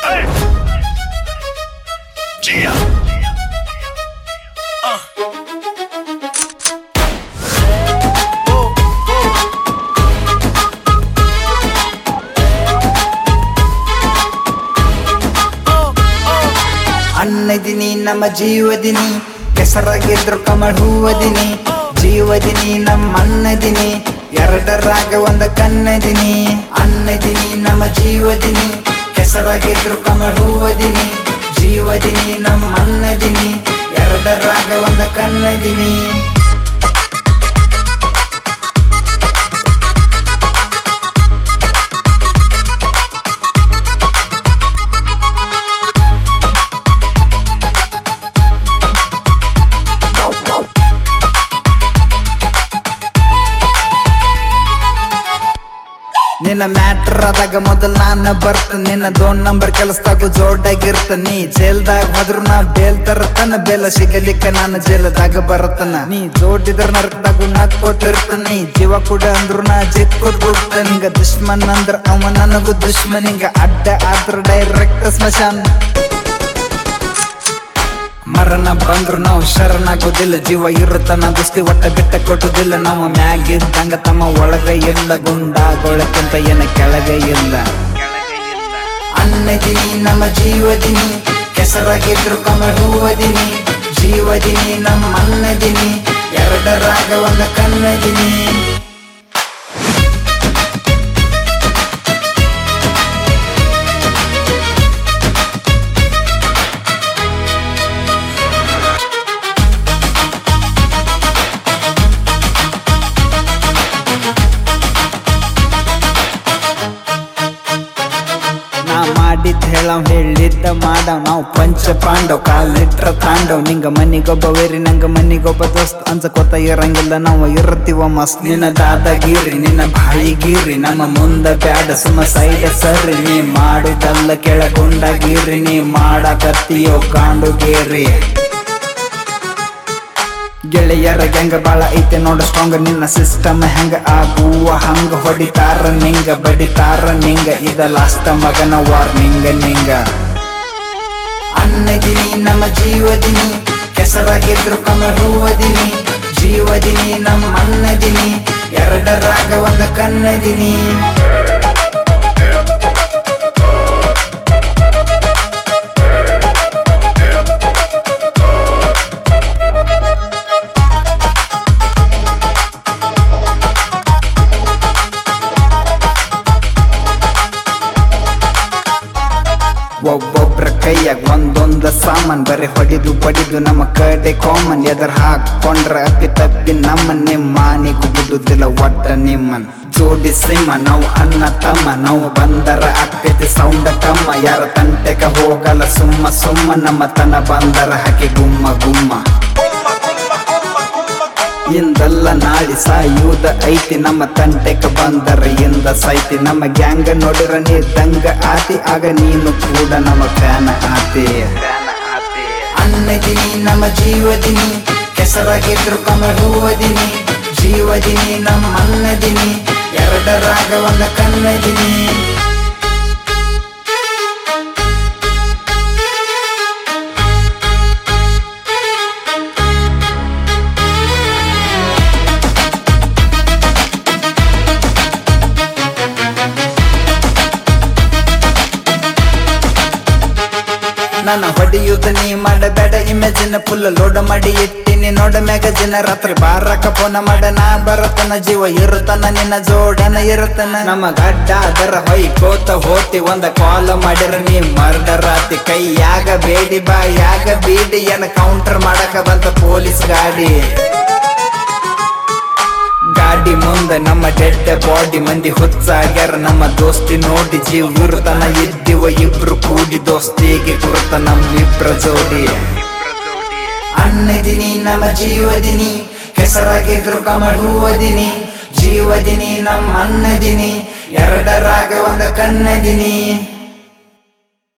Gia. ಅನ್ನದಿನಿ ನಮ್ಮ ಜೀವದಿನಿ ಕೆಸರಾಗಿದ್ರು ಕಮಳ ಹೂವದಿನಿ ಜೀವದಿನಿ ನಮ್ಮ ಅನ್ನದಿನಿ ಎರಡರಾಗ ಒಂದ ಕನ್ನದಿನಿ ಅನ್ನದಿನಿ ನಮ್ಮ ಜೀವದಿನಿ ಕೆಸರಾಗಿದ್ರು ಕಮಳ ಹೂವದಿನಿ ಜೀವದಿನಿ ನಮ್ಮ ಅನ್ನದಿನಿ ಎರಡರಾಗ ಒಂದ ಕನ್ನದಿನಿ ನಿನ್ನ ಮ್ಯಾಟ್ರ್ ಆದಾಗ ಮೊದಲ್ ನಾನ ಬರ್ತ ನಿನ್ನ ದೋನ್ ನಂಬರ್ ಕೆಲಸದಾಗ ಜೋಡಾಗಿರ್ತ ನೀ ಜೈಲ್ದಾಗ ಹೋದ್ರು ನಾ ಬೇಲ್ ತರತನ ಬೇಲ ಸಿಗಲಿಕ್ಕ ನಾನು ಜೈಲದಾಗ ಬರತನ ನೀ ಜೋಡಿದ್ರ ನರಕದಾಗ ನಾ ಕೊಟ್ಟಿರ್ತ ನೀ ಜೀವ ಕೂಡ ಅಂದ್ರು ನಾ ಜಿಕ್ಕುದ್ ಬಿಡ್ತ ನಿಂಗ ದುಶ್ಮನ್ ಅಂದ್ರ ಅವ ನನಗೂ ದುಶ್ಮನಿಂಗ ಅಡ್ಡ ಆದ್ರ ಡೈರೆಕ್ಟ್ ಸ್ಮಶಾನ್ ಮರಣ ಬಂದ್ರು ನಾವು ಶರಣಾಗೋದಿಲ್ಲ ಜೀವ ಇರುತ್ತನ ದೃಷ್ಟಿ ಒಟ್ಟ ಬಿಟ್ಟ ಕೊಟ್ಟುದಿಲ್ಲ ನಾವು ಮ್ಯಾಗಿದ್ದಂಗ ತಮ್ಮ ಒಳಗ ಇಲ್ಲ ಗುಂಡಾಗೊಳಕ್ಕಿಂತ ಏನ ಕೆಳಗೆ ಇಲ್ಲ ಅನ್ನದಿನಿ ನಮ್ಮ ಜೀವದಿನಿ ಕೆಸರಾಗಿದ್ರು ಕಮಲ ಹೂವದಿನಿ ಜೀವದಿನಿ ನಮ್ಮ ಅನ್ನದಿನಿ ಎರಡರಾಗ ಒಂದ ಕನ್ನದಿನಿ ನಾ ಮಾಡಿದ್ ಹೇಳವ್ ಹೇಳಿದ್ದ ಮಾಡವ್ ನಾವು ಪಂಚ ಪಾಂಡವ್ ಕಾಲಿಟ್ರ ತಾಂಡವ್ ನಿಂಗ ಮನಿಗೊಬ್ಬ ವೇರಿ ನಂಗ ಮನಿಗೊಬ್ಬ ದೋಸ್ತ್ ಅನ್ಸಕೋತ ಇರಂಗಿಲ್ಲ ನಾವು ಇರ್ತೀವ ಮಸ್ತ್ ನಿನ್ನ ದಾದಾಗಿರಿ ನಿನ್ನ ಬಾಯಿಗಿರಿ ನಮ್ಮ ಮುಂದ ಬ್ಯಾಡ ಸುಮ್ಮ ಸೈಡ್ ಸರ್ರಿ ನೀ ಮಾಡುದಲ್ಲ ಕೆಳಗೊಂಡಾಗಿರಿ ನೀ ಮಾಡಕತ್ತೀಯೋ ಕಾಂಡುಗೇರಿ ಗೆಳೆಯರ ಹೆಂಗ ಬಾಳ ಐತೆ ನೋಡ ಸ್ಟ್ರಾಂಗ್ ನಿನ್ನ ಸಿಸ್ಟಮ್ ಹೆಂಗ ಆಗುವ ಹಂಗ ಹೊಡಿತಾರ ನಿಂಗ ಬಡಿತಾರ ನಿಂಗ ಇದ ಲಾಸ್ಟ್ ಮಗನ ವಾರ್ನಿಂಗ ನಿಂಗ ಅನ್ನದಿನಿ ನಮ್ಮ ಜೀವದಿನಿ ಕೆಸರಾಗಿದ್ರು ಕಮಲ ಹೂವದಿನಿ ಜೀವದಿನಿ ನಮ್ಮ ಅನ್ನದಿನಿ ಎರಡರಾಗ ಒಂದ ಕನ್ನದಿನಿ ಒಬ್ಬೊಬ್ರ ಕೈಯಾಗ ಒಂದೊಂದ ಸಾಮಾನ್ ಬರೀ ಹೊಡಿದು ಬಡಿದು ನಮ್ಮ ಕಡೆ ಕಾಮನ್ ಎದರ್ ಹಾಕೊಂಡ್ರ ಅಪ್ಪಿ ತಪ್ಪಿ ನಮ್ಮನ್ನೇ ಮಾನಿ ಕುಗುದುದಿಲ್ಲ ಒಟ್ಟ ನಿಮ್ಮನ್ ಜೋಡಿ ಸಿಂಹ ನಾವು ಅನ್ನ ತಮ್ಮ ನಾವು ಬಂದರ ಅಕ್ಕೈತಿ ಸೌಂಡ ಕಮ್ಮ ಯಾರ ತಂಟೆಗ ಹೋಗಲ್ಲ ಸುಮ್ಮ ಸುಮ್ಮ ನಮ್ಮ ತನ ಬಂದರ ಹಾಕಿ ಗುಮ್ಮ ಗುಮ್ಮ ಇಂದಲ್ಲ ನಾಳಿ ಸಾಯುವುದ ಐತಿ ನಮ್ಮ ತಂಟೆಕ ಬಂದರ ಇಂದ ಸೈತಿ ನಮ್ಮ ಗ್ಯಾಂಗ ನೋಡಿರ ನೀ ದಂಗ ಆತಿ ಆಗ ನೀನು ಕೂಡ ನಮ್ಮ ಫ್ಯಾನ್ ಆತಿ ಅನ್ನದಿನಿ ನಮ್ಮ ಜೀವದಿನಿ ಕೆಸರಾಗಿದ್ರು ಕಮಲ ಹೂವದಿನಿ ಜೀವದಿನಿ ನಮ್ಮ ಅನ್ನದಿನಿ ಎರಡರಾಗ ಒಂದ ಕನ್ನದಿನಿ ನನ್ನ ಹೊಡಿಯುತ್ತ ನೀ ಮಾಡಬೇಡ ಇಮೇಜಿನ ಫುಲ್ ಲೋಡ್ ಮಾಡಿ ಇಟ್ಟಿನಿ ನೋಡ ಮ್ಯಾಗಜಿನ ರಾತ್ರಿ ಬಾರಕ ಫೋನ ಮಾಡ ನಾ ಬರತನ ಜೀವ ಇರುತ್ತನ ನಿನ್ನ ಜೋಡನ ಇರುತ್ತನ ನಮ್ಮ ಗಡ್ಡ ಅದರ ಹೊಯ್ಕೋತ ಹೋತಿ ಒಂದ ಕಾಲ್ ಮಾಡಿರ ನೀ ಮರ್ಡರ್ ಆತಿ ಕೈಯಾಗ ಬೇಡಿ ಬಾಯಾಗ ಬೀಡಿ ಏನ ಕೌಂಟರ್ ಮಾಡಕ ಬಂತ ಪೊಲೀಸ್ ಗಾಡಿ ಗಾಡಿ ಮುಂದ ನಮ್ಮ ಡೆಡ್ ಬಾಡಿ ಮಂದಿ ಹುಚ್ಚಾಗ್ಯಾರ ನಮ್ಮ ದೋಸ್ತಿ ನೋಡಿ ಜೀವ ಇರುತನ ಇದ್ದಿವ ಇಬ್ರು ಕೂಡಿ ದೋಸ್ತಿಗೆ ಕುರುತ ನಮ್ಮಿಬ್ರ ಜೋಡಿ ಅನ್ನದಿನಿ ನಮ್ಮ ಜೀವದಿನಿ ಕೆಸರಾಗಿದ್ರು ಕಮಲ ಹೂವದಿನಿ ಜೀವದಿನಿ ನಮ್ಮ ಅನ್ನದಿನಿ ಎರಡರಾಗ ಒಂದ ಕನ್ನದಿನಿ